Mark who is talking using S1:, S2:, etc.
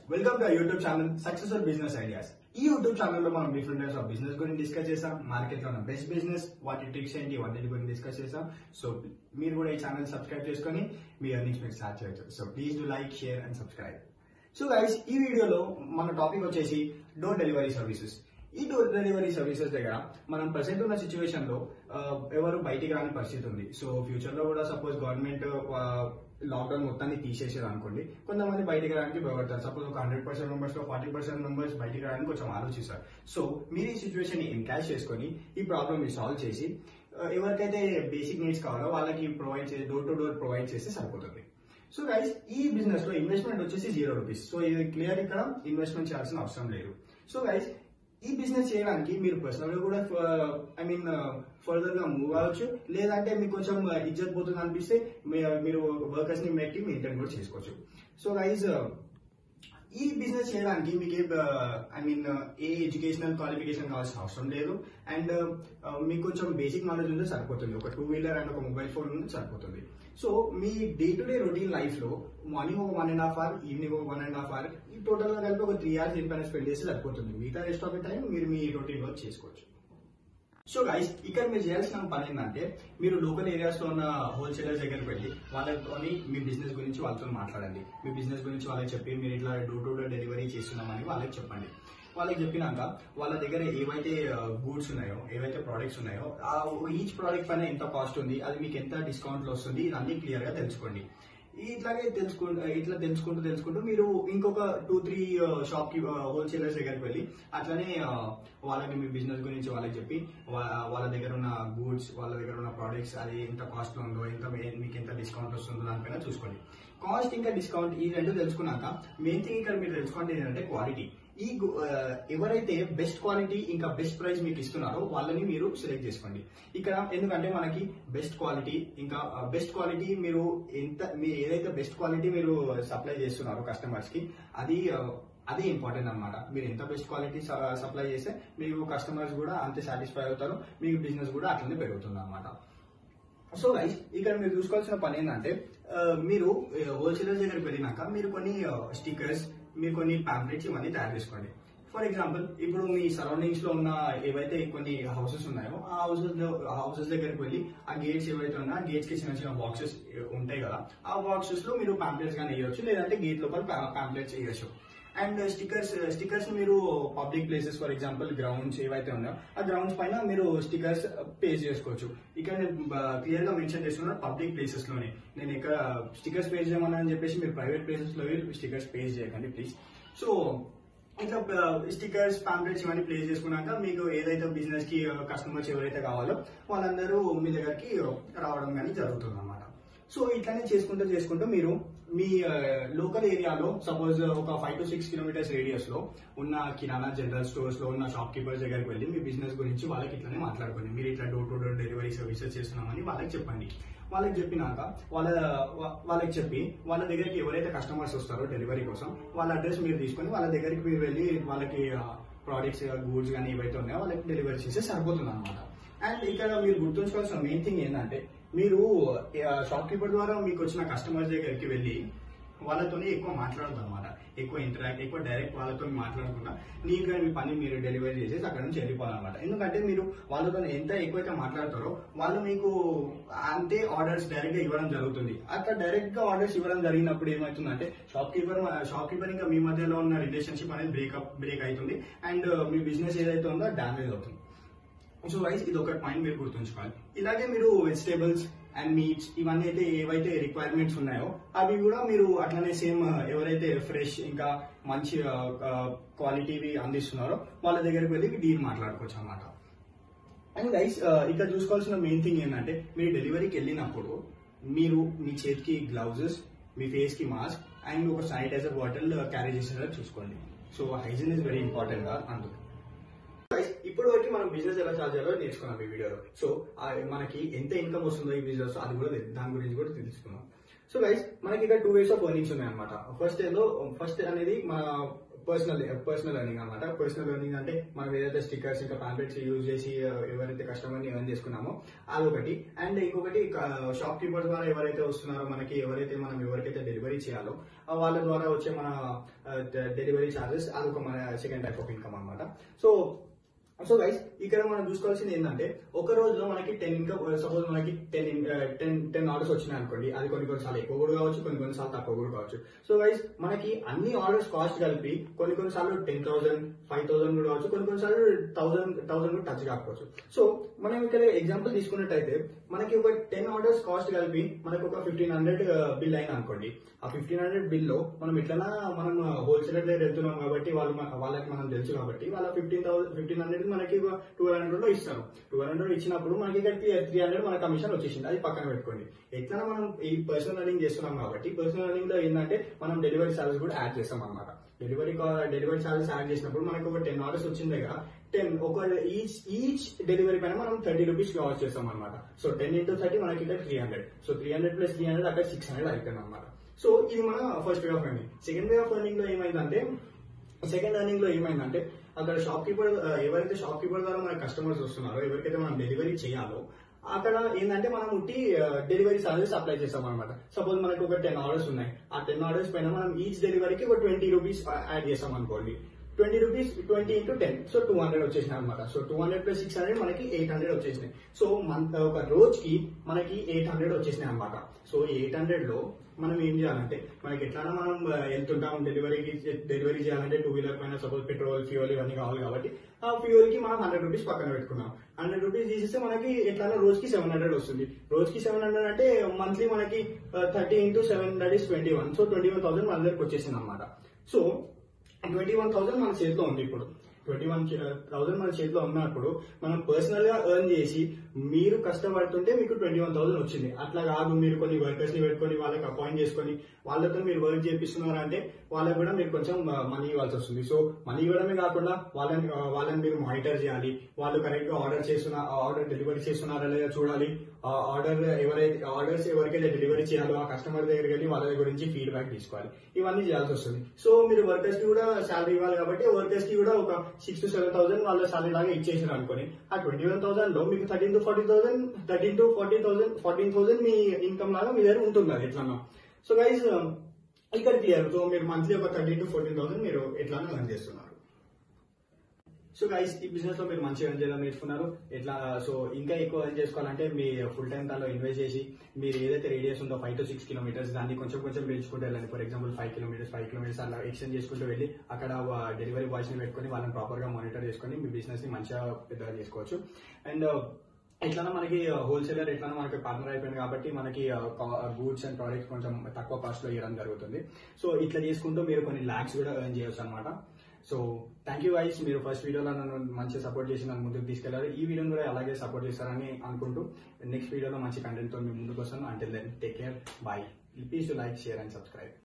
S1: welcome to YouTube channel successful business ideas ఈ YouTube ఛానల్లో మనం డిఫరెంట్ టైప్స్ ఆఫ్ బిజినెస్ గురించి డిస్కస్ చేసాం మార్కెట్ లో ఉన్న బెస్ట్ బిజినెస్ వాటి ట్రిక్స్ ఏంటి వాటి గురించి డిస్కస్ చేసాం సో మీరు కూడా ఈ ఛానల్ సబ్స్క్రైబ్ చేసుకొని మీ ఎర్నింగ్స్ మీరు స్టార్ట్ చేయొచ్చు so please do like share and subscribe so guys ఈ వీడియోలో మన టాపిక్ వచ్చేసి డోర్ డెలివరీ సర్వీసెస్ ఈ డోర్ డెలివరీ సర్వీసెస్ దగ్గర మనం ప్రెసెంట్ ఉన్న సిచ్యువేషన్ లో ఆ, ఎవరు బయటికి రాని పరిస్థితి ఉంది సో ఫ్యూచర్ లో కూడా సపోజ్ గవర్నమెంట్ లాక్డౌన్ మొత్తాన్ని తీసేసేది అనుకోండి కొంతమంది బయటికి రావడానికి భయపడతారు సపోజ్ ఒక హండ్రెడ్ పర్సెంట్ మెంబర్స్ లో ఫార్టీ పర్సెంట్ మెంబర్స్ బయటికి రావడానికి కొంచెం ఆలోచిస్తారు సో మీరు ఈ సిచ్యువేషన్ ని ఎన్కాష్ చేసుకొని ఈ ప్రాబ్లమ్ ని సాల్వ్ చేసి ఆ, ఎవరికైతే బేసిక్ నీడ్స్ కావాలో వాళ్ళకి ప్రొవైడ్ చేసి డోర్ టు డోర్ ప్రొవైడ్ చేస్తే సరిపోతుంది సో గైస్ ఈ బిజినెస్ లో ఇన్వెస్ట్మెంట్ వచ్చేసి జీరో రూపీస్ సో ఇది క్లియర్ ఇక్కడ ఇన్వెస్ట్మెంట్ చేయాల్సిన అవసరం లేదు సో గైస్ ఈ బిజినెస్ చేయడానికి మీరు పర్సనల్ గా కూడా ఐ మీన్ ఫర్దర్ గా మూవ్ అవ్వచ్చు లేదంటే మీకు కొంచెం ఇజ్జత్ పోతుంది అనిపిస్తే మీ- మీరు వర్కర్స్ ని పెట్టి మెయింటైన్ కూడా చేసుకోవచ్చు సో గైస్ ఈ బిజినెస్ చేయడానికి మీకు I mean a educational qualification కావాల్సిన అవసరం లేదు అండ్ మీకు కొంచెం బేసిక్ నాలెడ్జ్ ఉంటే సరిపోతుంది ఒక టూ వీలర్ అండ్ ఒక మొబైల్ ఫోన్ ఉంటే సరిపోతుంది సో మీ day to day routine life లో మార్నింగ్ ఒక one and half hour evening ఒక వన్ అండ్ హాఫ్ అవర్ ఈ టోటల్ గా కలిపి ఒక త్రీ అవర్స్ దీనిపైన స్పెండ్ చేస్తే సరిపోతుంది మిగతా రెస్ట్ ఆఫ్ ద టైం మీరు మీ రొటీన్ వర్క్ చేసుకోవచ్చు సో గైస్ ఇక్కడ మీరు చేయాల్సిన పని ఏంటంటే మీరు లోకల్ ఏరియాస్ లో ఉన్న హోల్సేలర్స్ దగ్గరికి వెళ్ళి వాళ్ళతో మీ బిజినెస్ గురించి వాళ్ళతో మాట్లాడండి మీ బిజినెస్ గురించి వాళ్ళకి చెప్పి మీరు ఇట్లా డోర్ టు డోర్ డెలివరీ చేస్తున్నామని వాళ్ళకి చెప్పండి వాళ్ళకి చెప్పినాక వాళ్ళ దగ్గర ఏవైతే గూడ్స్ ఉన్నాయో ఏవైతే ప్రోడక్ట్స్ ఉన్నాయో ఆ ఈచ్ ప్రోడక్ట్ పైన ఎంత కాస్ట్ ఉంది అది మీకు ఎంత డిస్కౌంట్ లో వస్తుంది ఇదన్నీ క్లియర్ గా తెలుసుకోండి ఇట్లాగే తెలుసుకుంటూ ఇట్లా తెలుసుకుంటూ తెలుసుకుంటూ మీరు ఇంకొక టూ త్రీ షాప్ కి హోల్సేలర్స్ దగ్గరికి వెళ్ళి అట్లనే ఆ, వాళ్ళకి మీ బిజినెస్ గురించి వాళ్ళకి చెప్పి వా- వాళ్ళ దగ్గర ఉన్న గూడ్స్ వాళ్ళ దగ్గర ఉన్న ప్రోడక్ట్స్ అది ఎంత కాస్ట్ లో ఉందో ఎంత మీ- మీకు ఎంత డిస్కౌంట్ వస్తుందో దానిపైన చూసుకోండి కాస్ట్ ఇంకా డిస్కౌంట్ ఈ రెండు తెలుసుకున్నాక మెయిన్ థింగ్ ఇక్కడ మీరు తెలుసుకోండి ఏంటంటే క్వాలిటీ ఈ గు- ఆ, ఎవరైతే బెస్ట్ క్వాలిటీ ఇంకా బెస్ట్ ప్రైస్ మీకు ఇస్తున్నారో వాళ్ళని మీరు సెలెక్ట్ చేసుకోండి ఇక్కడ ఎందుకంటే మనకి బెస్ట్ క్వాలిటీ ఇంకా బెస్ట్ క్వాలిటీ మీరు ఎంత మీ ఏదైతే బెస్ట్ క్వాలిటీ మీరు సప్లై చేస్తున్నారో కస్టమర్స్ కి అది ఆ, అదే ఇంపార్టెంట్ అన్నమాట మీరు ఎంత బెస్ట్ క్వాలిటీ సప్లై చేస్తే మీకు కస్టమర్స్ కూడా అంతే సాటిస్ఫై అవుతారు మీకు బిజినెస్ కూడా అట్లనే పెరుగుతుంది అనమాట సో గైస్ ఇక్కడ మీరు చూసుకోవాల్సిన పని ఏంటంటే ఆ, మీరు హోల్సేలర్ దగ్గరికి వెళ్ళినాక మీరు కొన్ని స్టిక్కర్స్ మీరు కొన్ని పాంప్లెట్స్ ఇవన్నీ తయారు చేసుకోండి ఫర్ ఎగ్జాంపుల్ ఇప్పుడు మీ సరౌండింగ్స్ లో ఉన్న ఏవైతే కొన్ని హౌసెస్ ఉన్నాయో ఆ హౌసెస్ లో హౌసెస్ దగ్గరికి వెళ్ళి ఆ గేట్స్ ఏవైతే ఉన్నాయో ఆ గేట్స్ కి చిన్న చిన్న బాక్సెస్ ఉంటాయి కదా ఆ బాక్సెస్ లో మీరు పాంప్లెట్స్ కానీ వేయొచ్చు లేదంటే గేట్ లోపల పాంప్లెట్స్ వేయొచ్చు అండ్ స్టిక్కర్స్ స్టిక్కర్స్ మీరు public places for example grounds ఏవైతే ఉన్నాయో ఆ గ్రౌండ్స్ పైన మీరు స్టిక్కర్స్ పేస్ట్ చేసుకోవచ్చు ఇక్కడ నేను క్లియర్ గా మెన్షన్ చేస్తున్నాను పబ్లిక్ ప్లేసెస్ లోనే నేను ఇక్కడ స్టిక్కర్స్ పేజ్ చేయమని అని చెప్పేసి మీరు ప్రైవేట్ ప్లేసెస్ లో స్టిక్కర్స్ పేజ్ చేయకండి ప్లీజ్ సో ఇట్లా స్టిక్కర్స్ పాంప్లెట్స్ ఇవన్నీ ప్లేస్ చేసుకున్నాక మీకు ఏదైతే బిజినెస్ కి కస్టమర్స్ ఎవరైతే కావాలో వాళ్ళందరూ మీ దగ్గరికి రావడం కానీ జరుగుతుంది అనమాట సో ఇట్లానే చేసుకుంటూ చేసుకుంటూ మీరు మీ లోకల్ ఏరియాలో సపోజ్ ఒక five to six kilometres radius లో ఉన్న కిరాణా జనరల్ స్టోర్స్ లో ఉన్న షాప్ కీపర్స్ దగ్గరికి వెళ్ళి మీ బిజినెస్ గురించి వాళ్ళకి ఇట్లానే మాట్లాడుకోండి మీరు ఇట్లా door to door delivery services చేస్తున్నామని వాళ్ళకి చెప్పండి వాళ్ళకి చెప్పినాక వాళ్ళ వా- వాళ్ళకి చెప్పి వాళ్ళ దగ్గరికి ఎవరైతే కస్టమర్స్ వస్తారో డెలివరీ కోసం వాళ్ళ అడ్రస్ మీరు తీసుకొని వాళ్ళ దగ్గరికి మీరు వెళ్ళి వాళ్ళకి ప్రోడక్ట్స్ గూడ్స్ కానీ ఏవైతే ఉన్నాయో వాళ్ళకి డెలివరీ చేస్తే సరిపోతుంది అనమాట అండ్ ఇక్కడ మీరు గుర్తుంచుకోవాల్సిన మెయిన్ థింగ్ ఏంటంటే మీరు షాప్ కీపర్ ద్వారా మీకు వచ్చిన కస్టమర్స్ దగ్గరికి వెళ్ళి వాళ్ళతోనే ఎక్కువ మాట్లాడదు అనమాట ఎక్కువ ఇంటరాక్ట్ ఎక్కువ డైరెక్ట్ వాళ్ళతో మాట్లాడకుండా నీట్ గా మీ పని మీరు డెలివరీ చేసేసి అక్కడ నుంచి వెళ్ళిపోవాలన్నమాట ఎందుకంటే మీరు వాళ్ళతో ఎంత ఎక్కువైతే మాట్లాడతారో వాళ్ళు మీకు అంతే ఆర్డర్స్ డైరెక్ట్ గా ఇవ్వడం జరుగుతుంది అట్లా డైరెక్ట్ గా ఆర్డర్స్ ఇవ్వడం జరిగినప్పుడు ఏమవుతుందంటే షాప్ కీపర్ షాప్ కీపర్ ఇంకా మీ మధ్యలో ఉన్న రిలేషన్షిప్ అనేది బ్రేకప్ బ్రేక్ అవుతుంది అండ్ మీ బిజినెస్ ఏదైతే ఉందో డామేజ్ అవుతుంది సో వైస్ ఇది ఒక పాయింట్ మీరు గుర్తుంచుకోవాలి ఇలాగే మీరు వెజిటేబుల్స్ అండ్ మీట్స్ ఇవన్నీ అయితే ఏవైతే రిక్వైర్మెంట్స్ ఉన్నాయో అవి కూడా మీరు అట్లనే సేమ్ ఎవరైతే ఫ్రెష్ ఇంకా మంచి క్వాలిటీవి అందిస్తున్నారో వాళ్ళ దగ్గరికి వెళ్ళి డీల్ మాట్లాడుకోవచ్చు అన్నమాట అండ్ గైస్ ఇక్కడ చూసుకోవాల్సిన మెయిన్ థింగ్ ఏంటంటే మీరు డెలివరీకి వెళ్ళినప్పుడు మీరు మీ చేతికి గ్లౌజెస్ మీ ఫేస్ కి మాస్క్ అండ్ ఒక శానిటైజర్ బాటిల్ క్యారీ చేసేలా చూసుకోండి so hygiene is very important గా అందుకు Guys, ఇప్పటి వరకు మనం బిజినెస్ ఎలా స్టార్ట్ చేయాలో నేర్చుకున్నాం ఈ వీడియోలో సో ఆ మనకి ఎంత ఇన్కమ్ వస్తుందో ఈ బిజినెస్ అది కూడా తెలి- దాని గురించి కూడా తెలుసుకున్నాం సో గైస్ మనకి ఇక్కడ టూ వేస్ ఆఫ్ ఎర్నింగ్స్ ఉన్నాయి అనమాట ఫస్ట్ ఏదో ఫస్ట్ అనేది మన పర్సనల్ పర్సనల్ ఎర్నింగ్ అనమాట పర్సనల్ ఎర్నింగ్ అంటే మనం ఏదైతే స్టిక్కర్స్ ఇంకా పాంప్లెట్స్ యూజ్ చేసి ఆ, ఎవరైతే కస్టమర్ ని ఎర్న్ చేసుకున్నామో అదొకటి అండ్ ఇంకొకటి షాప్ కీపర్ ద్వారా ఎవరైతే వస్తున్నారో మనకి ఎవరైతే మనం ఎవరికైతే డెలివరీ చేయాలో ఆ, వాళ్ళ ద్వారా వచ్చే మన డెలివరీ ఛార్జెస్ అదొక మన సెకండ్ టైప్ ఆఫ్ ఇన్కమ్ అనమాట సో సో గైస్ ఇక్కడ మనం చూసుకోవాల్సింది ఏంటంటే ఒక రోజులో మనకి టెన్ ఇన్కమ్ సపోజ్ మనకి టెన్ టెన్ టెన్ ఆర్డర్స్ వచ్చినాయి అనుకోండి అది కొన్ని కొన్నిసార్లు ఎక్కువ కూడా కావచ్చు కొన్ని కొన్నిసార్లు తక్కువ కూడా కావచ్చు సో గైస్ మనకి అన్ని ఆర్డర్స్ కాస్ట్ కలిపి కొన్ని కొన్నిసార్లు టెన్ థౌసండ్ ఫైవ్ థౌసండ్ కూడా కావచ్చు కొన్ని కొన్నిసార్లు థౌసండ్ థౌసండ్ కూడా టచ్ కాకపోవచ్చు సో మనం ఇక్కడ ఎగ్జాంపుల్ తీసుకున్నట్టయితే మనకి ఒక టెన్ ఆర్డర్స్ కాస్ట్ కలిపి మనకు ఒక ఫిఫ్టీన్ హండ్రెడ్ బిల్ అయినా అనుకోండి ఆ ఫిఫ్టీన్ హండ్రెడ్ బిల్ లో మనం ఎట్లనా మనం హోల్సేలర్ దగ్గర వెళ్తున్నాం కాబట్టి వాళ్ళు మన- వాళ్ళకి మనం తెలుసు కాబట్టి వాళ్ళ ఫిఫ్టీన్ థౌసండ్ ఫిఫ్టీన్ హండ్రెడ్ మనకి టూ హండ్రెడ్ లో ఇస్తారు టూ హండ్రెడ్ ఇచ్చినప్పుడు మనకి ఇక్కడ త్రీ హండ్రెడ్ మన కమిషన్ వచ్చేసింది అది పక్కన పెట్టుకోండి ఎట్లా మనం ఈ పర్సనల్ రన్నింగ్ చేస్తున్నాం కాబట్టి పర్సనల్ రన్నింగ్ లో ఏంటంటే మనం డెలివరీ ఛార్జెస్ కూడా యాడ్ చేస్తాం అనమాట డెలివరీ డెలివరీ ఛార్జెస్ యాడ్ చేసినప్పుడు మనకి ఒక టెన్ ఆర్డర్స్ వచ్చింది దగ్గర టెన్ ఒక ఈచ్ ఈచ్ డెలివరీ పైన మనం థర్టీ రూపీస్ కాస్ట్ చేస్తాం అనమాట సో టెన్ ఇంటూ థర్టీ మనకి ఇక్కడ three hundred so three hundred plus three hundred అక్కడ సిక్స్ హండ్రెడ్ అయిపోయింది అనమాట సో ఇది మన first way of earning second way of earning లో ఏమైందంటే సెకండ్ ఎర్నింగ్ లో ఏమైందంటే అక్కడ షాప్ కీపర్ ఎవరైతే షాప్ కీపర్ ద్వారా మన కస్టమర్స్ వస్తున్నారో ఎవరికైతే మనం డెలివరీ చేయాలో అక్కడ ఏంటంటే మనం ఉట్టి డెలివరీ చార్జెస్ అప్లై చేస్తాం అనమాట సపోజ్ మనకు ఒక టెన్ ఆర్డర్స్ ఉన్నాయి ఆ టెన్ ఆర్డర్స్ పైన మనం ఈచ్ డెలివరీకి ఒక ట్వంటీ రూపీస్ యాడ్ చేస్తాం అనుకోండి twenty rupees twenty into ten so two hundred వచ్చేసినాయి అనమాట so two hundred plus six hundred మనకి ఎయిట్ హండ్రెడ్ వచ్చేసినాయి సో మంత్ ఒక రోజుకి మనకి ఎయిట్ హండ్రెడ్ వచ్చేసినాయి అనమాట సో ఎయిట్ హండ్రెడ్ లో మనం ఏం చేయాలంటే మనకి ఎట్లైనా మనం ఆ, వెళ్తుంటాం డెలివరీకి డెలివరీ చేయాలంటే టూ వీలర్ పైన సపోజ్ పెట్రోల్ ఫ్యూయల్ ఇవన్నీ కావాలి కాబట్టి ఆ ఫ్యూయల్ కి మనం హండ్రెడ్ రూపీస్ పక్కన పెట్టుకున్నాం హండ్రెడ్ రూపీస్ తీసేస్తే మనకి ఎట్లైనా రోజుకి సెవెన్ హండ్రెడ్ వస్తుంది రోజుకి సెవెన్ హండ్రెడ్ అంటే మంత్లీ మనకి thirty into seven hundred is twenty one so twenty one thousand మన దగ్గరకు వచ్చేసింది అనమాట సో ట్వంటీ వన్ థౌసండ్ మన చేతిలో ఉంది ఇప్పుడు ట్వంటీ వన్ థౌసండ్ మన చేతిలో ఉన్నప్పుడు మనం పర్సనల్ గా ఎర్న్ చేసి మీరు కష్టపడుతుంటే మీకు ట్వంటీ వన్ థౌసండ్ వచ్చింది అట్లా కాదు మీరు కొన్ని వర్కర్స్ ని పెట్టుకొని వాళ్ళకి అపాయింట్ చేసుకొని వాళ్ళతో మీరు వర్క్ చేపిస్తున్నారు అంటే వాళ్ళకి కూడా మీరు కొంచెం మనీ ఇవ్వాల్సి వస్తుంది సో మనీ ఇవ్వడమే కాకుండా వాళ్ళని ఆ, వాళ్ళని మీరు మానిటర్ చేయాలి వాళ్ళు కరెక్ట్ గా ఆర్డర్ చేస్తున్న ఆర్డర్ డెలివరీ చేస్తున్నారా లేదా చూడాలి ఆ ఆర్డర్ ఎవరైతే ఆర్డర్స్ ఎవరికైతే డెలివరీ చేయాలో ఆ కస్టమర్ దగ్గరికి వెళ్ళి వాళ్ళ గురించి ఫీడ్బ్యాక్ తీసుకోవాలి ఇవన్నీ చేయాల్సి వస్తుంది సో మీరు వర్కర్స్ కి కూడా శాలరీ ఇవ్వాలి కాబట్టి వర్కర్స్ కి కూడా ఒక సిక్స్ టు సెవెన్ థౌసండ్ వాళ్ళ శాలరీ లాగా ఇచ్చేసారు అనుకోని ఆ ట్వంటీ వన్ థౌసండ్ లో మీకు thirteen to forty thousand thirteen to forty thousand fourteen thousand మీ ఇన్కమ్ లాగా మీ దగ్గర ఉంటుంది అది ఎట్లన్నా సో గైస్ ఇక్కడ క్లియర్ సో మీరు మంత్లీ ఒక థర్టీన్ టు ఫోర్టీన్ థౌసండ్ మీరు ఎట్లానో ఎర్న్ చేస్తున్నారు సో గైస్ ఈ బిజినెస్ లో మీరు మంచిగా ఎర్న్ చేయడం నేర్చుకున్నారు ఎట్లా సో ఇంకా ఎక్కువ ఎర్న్ చేసుకోవాలంటే మీ ఫుల్ టైం దానిలో ఇన్వెస్ట్ చేసి మీరు ఏదైతే రేడియస్ ఉందో ఫైవ్ టు సిక్స్ కిలోమీటర్స్ దాన్ని కొంచెం కొంచెం పెంచుకుంటూ వెళ్ళండి for example five kilometres five kilometres అలా ఎక్స్టెండ్ చేసుకుంటూ వెళ్ళి అక్కడ డెలివరీ బాయ్స్ ని పెట్టుకొని వాళ్ళని ప్రాపర్ గా మానిటర్ చేసుకొని మీ బిజినెస్ ని మంచిగా పెద్దగా చేసుకోవచ్చు అండ్ ఎట్లన్నా మనకి హోల్సేలర్ ఎట్లన్నా మనకి పార్ట్నర్ అయిపోయింది కాబట్టి మనకి గూడ్స్ అండ్ ప్రోడక్ట్స్ కొంచెం తక్కువ కాస్ట్ లో ఇవ్వడం జరుగుతుంది సో ఇట్లా చేసుకుంటూ మీరు కొన్ని ల్యాక్స్ కూడా ఎర్న్ చేయొచ్చు అనమాట సో థ్యాంక్ యూ వైస్ మీరు ఫస్ట్ వీడియోలో నన్ను మంచిగా సపోర్ట్ చేసి నన్ను ముందుకు తీసుకెళ్లారు ఈ వీడియోని కూడా అలాగే సపోర్ట్ చేస్తారని అనుకుంటూ నెక్స్ట్ వీడియోలో మంచి కంటెంట్ తో మీ ముందుకు వస్తాను until then take care bye please to like share and subscribe